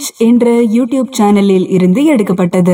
என்ற யூடியூப் சேனலில் இருந்து எடுக்கப்பட்டது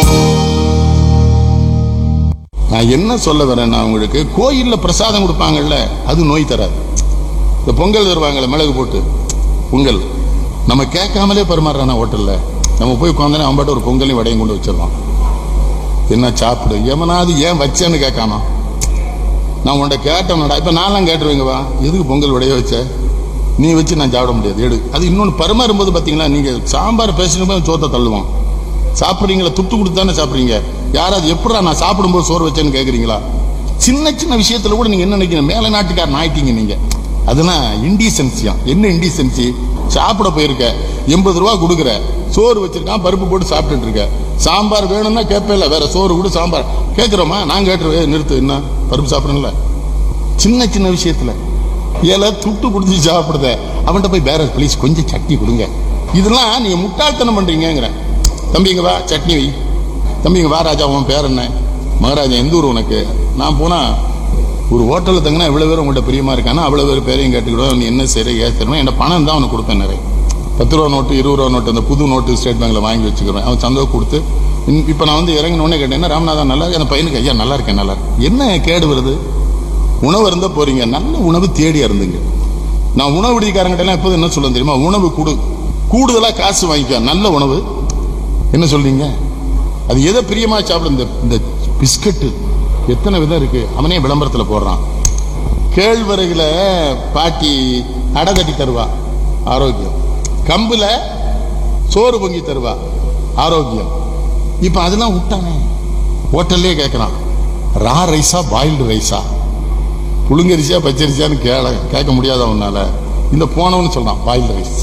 நான் என்ன சொல்ல வரேன்னா உங்களுக்கு கோயில்ல பிரசாதம் கொடுப்பாங்கல்ல அது நோய் தராது இந்த பொங்கல் தருவாங்கல்ல மிளகு போட்டு பொங்கல் நம்ம கேட்காமலே பரிமாறுறானா ஹோட்டல்ல நம்ம போய் உட்காந்தனே அவன் பாட்டு ஒரு பொங்கலையும் வடையும் கொண்டு வச்சிடலாம் என்ன சாப்பிடு எவனாவது ஏன் வச்சேன்னு கேட்காமா நான் உன்கிட்ட கேட்டேன்டா இப்ப நான்லாம் கேட்டுருவேங்க வா எதுக்கு பொங்கல் வடைய வச்ச நீ வச்சு நான் சாப்பிட முடியாது எடு அது இன்னொன்று பரிமாறும்போது பார்த்தீங்களா நீங்க சாம்பார் பேசணுமே சோத்தை தள்ளுவான் சாப்பிட்றீங்களா துட்டு கொடுத்து தானே சாப்பிட்றீங்க யாராவது எப்படா நான் சாப்பிடும்போது சோறு வச்சேன்னு கேட்குறீங்களா சின்ன சின்ன விஷயத்துல கூட நீங்க என்ன நினைக்கிறீங்க மேல நாட்டுக்காரன் ஆயிட்டீங்க நீங்க அதெல்லாம் இன்டீசென்சியா என்ன இன்டீசென்சி சாப்பிட போயிருக்க எண்பது ரூபா கொடுக்குற சோறு வச்சிருக்கான் பருப்பு போட்டு சாப்பிட்டுட்டு இருக்க சாம்பார் வேணும்னா கேட்பே இல்லை வேற சோறு கூட சாம்பார் கேட்குறோமா நான் கேட்டுருவேன் நிறுத்து என்ன பருப்பு சாப்பிடணும்ல சின்ன சின்ன விஷயத்துல ஏல துட்டு கொடுத்து சாப்பிடுத அவன்கிட்ட போய் வேற ப்ளீஸ் கொஞ்சம் சட்னி கொடுங்க இதெல்லாம் நீங்க முட்டாள்தனம் பண்றீங்கிறேன் தம்பிங்க வா சட்னி வை தம்பிங்க வா ராஜா உன் பேர் என்ன மகாராஜா எந்த ஊர் உனக்கு நான் போனா ஒரு ஹோட்டலில் தங்கினா இவ்வளவு பேர் உங்கள்கிட்ட பிரியமா இருக்கானா அவ்வளவு பேர் பேரையும் கேட்டுக்கிடுவோம் நீ என்ன செய்யற ஏன் தருவேன் என் பணம் தான் அவனுக்கு கொடுப்பேன் நிறைய பத்து ரூபா நோட்டு இருபது ரூபா நோட்டு அந்த புது நோட்டு ஸ்டேட் பேங்க்ல வாங்கி வச்சுக்கிறேன் அவன் சந்தோஷம் கொடுத்து இப்போ நான் வந்து இறங்கின உடனே கேட்டேன் ராமநாதா நல்லா இருக்கு?" அந்த பையனுக்கு ஐயா நல்லா இருக்கேன் நல்லா இருக்கு என்ன கேடு வருது உணவு இருந்தா போறீங்க நல்ல உணவு தேடி இருந்துங்க நான் உணவு விடுதிக்காரங்கிட்ட எல்லாம் எப்போதும் என்ன சொல்ல தெரியுமா உணவு கொடு கூடுதலா காசு வாங்கிக்க நல்ல உணவு என்ன சொல்றீங்க அது எதை பிரியமா சாப்பிட இந்த இந்த பிஸ்கட்டு எத்தனை விதம் இருக்கு அவனே விளம்பரத்துல போடுறான் கேழ்வரகுல பாட்டி அடை தட்டி தருவா ஆரோக்கியம் கம்புல சோறு பொங்கி தருவா ஆரோக்கியம் இப்ப அதெல்லாம் விட்டானே ஹோட்டல்லே கேட்கறான் ரா ரைஸா பாயில்டு ரைஸா புழுங்கரிசியா பச்சரிசியான்னு கேள கேட்க முடியாத அவனால இந்த போனவன்னு சொல்றான் பாயில்டு ரைஸ்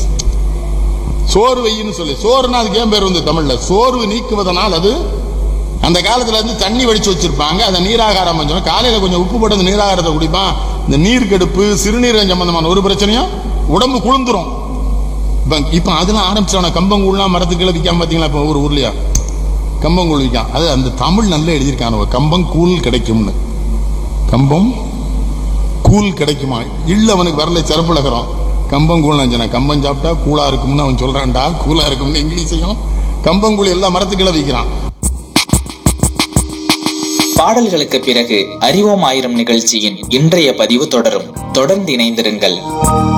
சோறு வையின்னு சொல்லி சோறுனா அதுக்கு ஏன் பேர் வந்து தமிழ்ல சோர்வு நீக்குவதனால் அது அந்த காலத்துல இருந்து தண்ணி வடிச்சு வச்சிருப்பாங்க அதை நீராகாரம் கொஞ்சம் காலையில கொஞ்சம் உப்பு போட்டு அந்த நீராகாரத்தை குடிப்பான் இந்த நீர் கெடுப்பு சிறுநீரகம் சம்பந்தமான ஒரு பிரச்சனையும் உடம்பு குளிந்துரும் இப்ப இப்ப அதெல்லாம் ஆரம்பிச்சான கம்பங்கூழ்லாம் மரத்துக்குள்ள விற்காம பாத்தீங்களா இப்ப ஒரு ஊர்லயா கம்பங்கூழ் விற்கான் அது அந்த தமிழ் நல்லா எழுதியிருக்கான கம்பம் கூழ் கிடைக்கும்னு கம்பம் கூழ் கிடைக்குமா இல்ல அவனுக்கு வரல சிறப்புலகிறோம் கம்பங்கூழ் நினைச்சேன் கம்பம் சாப்பிட்டா கூழா இருக்கும்னு அவன் சொல்றான்டா கூழா இருக்கும்னு இங்கிலீஷையும் கம்பங்கூழ் எல்லா மரத்துக்குள்ள விற்கிறான் பாடல்களுக்கு பிறகு அறிவோம் ஆயிரம் நிகழ்ச்சியின் இன்றைய பதிவு தொடரும் தொடர்ந்து இணைந்திருங்கள்